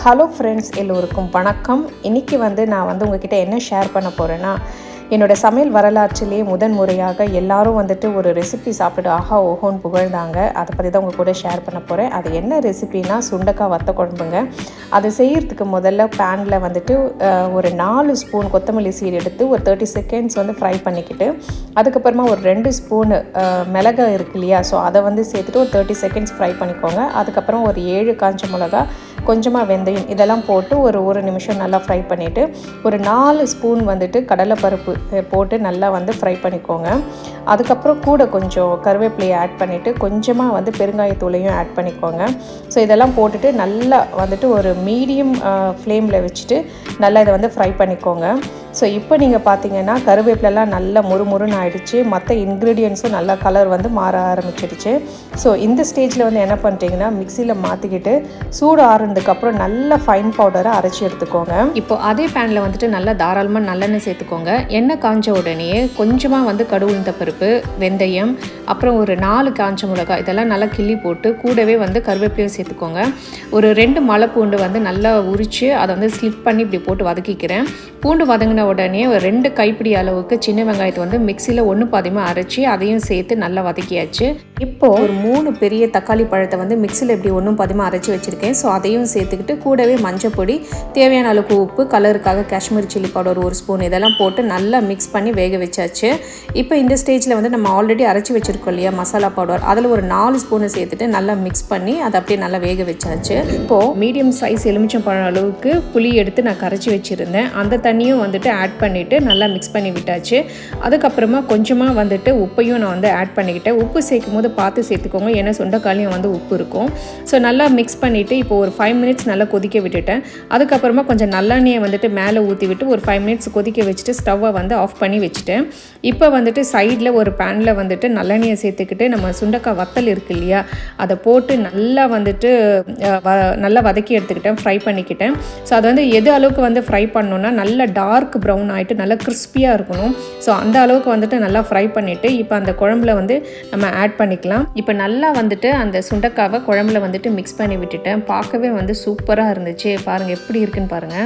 hello friends எல்லோருக்கும் வணக்கம் இன்றைக்கி வந்து நான் வந்து உங்ககிட்ட என்ன ஷேர் பண்ண போகிறேன்னா என்னோட சமையல் வரலாற்றிலே முதன் முறையாக எல்லாரும் வந்துட்டு ஒரு ரெசிபி சாப்பிட்டு ஆஹா ஓஹோன்னு புகழ்ந்தாங்க அதை பற்றி தான் உங்கள் கூட ஷேர் பண்ண போகிறேன் அது என்ன ரெசிபினா சுண்டக்காய் வத்த குழம்புங்க அது செய்யறதுக்கு முதல்ல பேனில் வந்துட்டு அஹ், ஒரு நாலு ஸ்பூன் கொத்தமல்லி சீர் எடுத்து ஒரு தேர்ட்டி செகண்ட்ஸ் வந்து ஃப்ரை பண்ணிக்கிட்டு அதுக்கப்புறமா ஒரு ரெண்டு ஸ்பூன் மிளகா இருக்கு இல்லையா ஸோ அதை வந்து சேர்த்துட்டு ஒரு தேர்ட்டி செகண்ட்ஸ் ஃப்ரை பண்ணிக்கோங்க அதுக்கப்புறம் ஒரு ஏழு காஞ்ச மிளகா கொஞ்சமாக வெந்தயம் இதெல்லாம் போட்டு ஒரு ஒரு நிமிஷம் நல்லா ஃப்ரை பண்ணிவிட்டு ஒரு நாலு ஸ்பூன் வந்துட்டு கடலைப்பருப்பு அஹ், போட்டு நல்லா வந்து ஃப்ரை பண்ணிக்கோங்க அதுக்கப்புறம் கூட கொஞ்சம் கருவேப்பிலையை ஆட் பண்ணிவிட்டு கொஞ்சமாக வந்து பெருங்காயத்தூளையும் ஆட் பண்ணிக்கோங்க ஸோ இதெல்லாம் போட்டுட்டு நல்லா வந்துட்டு ஒரு மீடியம் ஃப்ளேமில் வச்சுட்டு நல்லா இதை வந்து ஃப்ரை பண்ணிக்கோங்க ஸோ இப்போ நீங்கள் பார்த்தீங்கன்னா கருவேப்பிலெல்லாம் நல்லா முறுமுறுன்னு ஆயிடுச்சு மற்ற இன்க்ரீடியன்ஸும் நல்லா கலர் வந்து மாற ஆரம்பிச்சிடுச்சு ஸோ இந்த ஸ்டேஜில் வந்து என்ன பண்ணிட்டீங்கன்னா மிக்சியில் மாற்றிக்கிட்டு சூடு ஆறுனதுக்கப்புறம் நல்ல ஃபைன் பவுடரை அரைச்சி எடுத்துக்கோங்க இப்போ அதே பேனில் வந்துட்டு நல்லா தாராளமாக நல்லெண்ணெய் சேர்த்துக்கோங்க எண்ணெய் காஞ்ச உடனே கொஞ்சமாக வந்து கடுகு உளுந்த பருப்பு வெந்தயம் அப்புறம் ஒரு நாலு காஞ்ச மிளகாய் இதெல்லாம் நல்லா கிள்ளி போட்டு கூடவே வந்து கருவேப்பிலையும் சேர்த்துக்கோங்க ஒரு ரெண்டு மலை பூண்டு வந்து நல்லா உரித்து அதை வந்து ஸ்லிப் பண்ணி இப்படி போட்டு வதக்கிக்கிறேன் பூண்டு வதங்கின உடனே ஒரு ரெண்டு கைப்பிடி அளவுக்கு சின்ன வெங்காயத்தை வந்து மிக்சியில் ஒன்று பாதியமாக அரைச்சி அதையும் சேர்த்து நல்லா வதக்கியாச்சு இப்போ ஒரு மூணு பெரிய தக்காளி பழத்தை வந்து மிக்சியில் இப்படி ஒன்றும் பாதியமாக அரைச்சி வச்சுருக்கேன் ஸோ அதையும் சேர்த்துக்கிட்டு கூடவே மஞ்சள் பொடி தேவையான அளவுக்கு உப்பு கலருக்காக காஷ்மீர் சில்லி பவுடர் ஒரு ஸ்பூன் இதெல்லாம் போட்டு நல்லா மிக்ஸ் பண்ணி வேக வச்சாச்சு இப்போ இந்த ஸ்டேஜில் வந்து நம்ம ஆல்ரெடி அரைச்சி வச்சுருக்கோம் இல்லையா மசாலா பவுடர் அதில் ஒரு நாலு ஸ்பூனை சேர்த்துட்டு நல்லா மிக்ஸ் பண்ணி அதை அப்படியே நல்லா வேக வச்சாச்சு இப்போது மீடியம் சைஸ் எலுமிச்சம் பழம் அளவுக்கு புளி எடுத்து நான் கரைச்சி வச்சுருந்தேன் அந்த தண்ணியும் வந்துட்டு ஆட் பண்ணிவிட்டு நல்லா மிக்ஸ் பண்ணி விட்டாச்சு அதுக்கப்புறமா கொஞ்சமாக வந்துட்டு உப்பையும் நான் வந்து ஆட் பண்ணிக்கிட்டேன் உப்பு சேர்க்கும் போது பார்த்து சேர்த்துக்கோங்க ஏன்னா சுண்டைக்காலையும் வந்து உப்பு இருக்கும் ஸோ நல்லா மிக்ஸ் பண்ணிவிட்டு இப்போ ஒரு ஃபைவ் மினிட்ஸ் நல்லா கொதிக்க விட்டுட்டேன் அதுக்கப்புறமா கொஞ்சம் நல்லெண்ணெயை வந்துட்டு மேலே ஊற்றி விட்டு ஒரு ஃபைவ் மினிட்ஸ் கொதிக்க வச்சுட்டு ஸ்டவ்வை வந்து ஆஃப் பண்ணி வச்சுட்டேன் இப்போ வந்துட்டு சைடில் ஒரு பேனில் வந்துட்டு நல்லெண்ணெயை சேர்த்துக்கிட்டு நம்ம சுண்டக்காய் வத்தல் இருக்கு இல்லையா அதை போட்டு நல்லா வந்துட்டு அஹ், வ- நல்லா வதக்கி எடுத்துக்கிட்டேன் ஃப்ரை பண்ணிக்கிட்டேன் ஸோ அதை வந்து எது அளவுக்கு வந்து ஃப்ரை பண்ணணும்னா நல்ல டார்க் ப்ரௌன் ஆகிட்டு நல்லா கிறிஸ்பியாக இருக்கணும் ஸோ அந்த அளவுக்கு வந்துட்டு நல்லா ஃப்ரை பண்ணிவிட்டு இப்போ அந்த குழம்புல வந்து நம்ம ஆட் பண்ணிக்கலாம் இப்போ நல்லா வந்துட்டு அந்த சுண்டக்காவை குழம்புல வந்துட்டு மிக்ஸ் பண்ணி விட்டுட்டேன் பார்க்கவே வந்து சூப்பராக இருந்துச்சு பாருங்கள் எப்படி இருக்குன்னு பாருங்கள்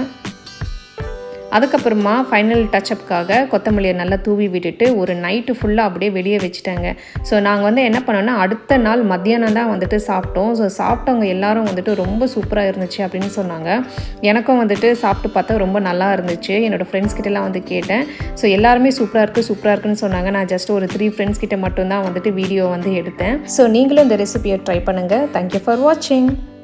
அதுக்கப்புறமா ஃபைனல் டச்சப்காக கொத்தமல்லியை நல்லா தூவி விட்டுட்டு ஒரு நைட்டு ஃபுல்லாக அப்படியே வெளியே வச்சுட்டாங்க ஸோ நாங்கள் வந்து என்ன பண்ணோம்னா அடுத்த நாள் மத்தியானம் தான் வந்துட்டு சாப்பிட்டோம் ஸோ சாப்பிட்டவங்க எல்லாரும் வந்துட்டு ரொம்ப சூப்பராக இருந்துச்சு அப்படின்னு சொன்னாங்க எனக்கும் வந்துட்டு சாப்பிட்டு பார்த்தா ரொம்ப நல்லா இருந்துச்சு என்னோடய ஃப்ரெண்ட்ஸ் கிட்டலாம் வந்து கேட்டேன் ஸோ எல்லாருமே சூப்பராக இருக்குது சூப்பராக இருக்குன்னு சொன்னாங்க நான் ஜஸ்ட் ஒரு த்ரீ ஃப்ரெண்ட்ஸ் கிட்ட மட்டும்தான் வந்துட்டு வீடியோ வந்து எடுத்தேன் ஸோ நீங்களும் இந்த ரெசிபியை ட்ரை பண்ணுங்கள் தேங்க்யூ ஃபார் வாட்சிங்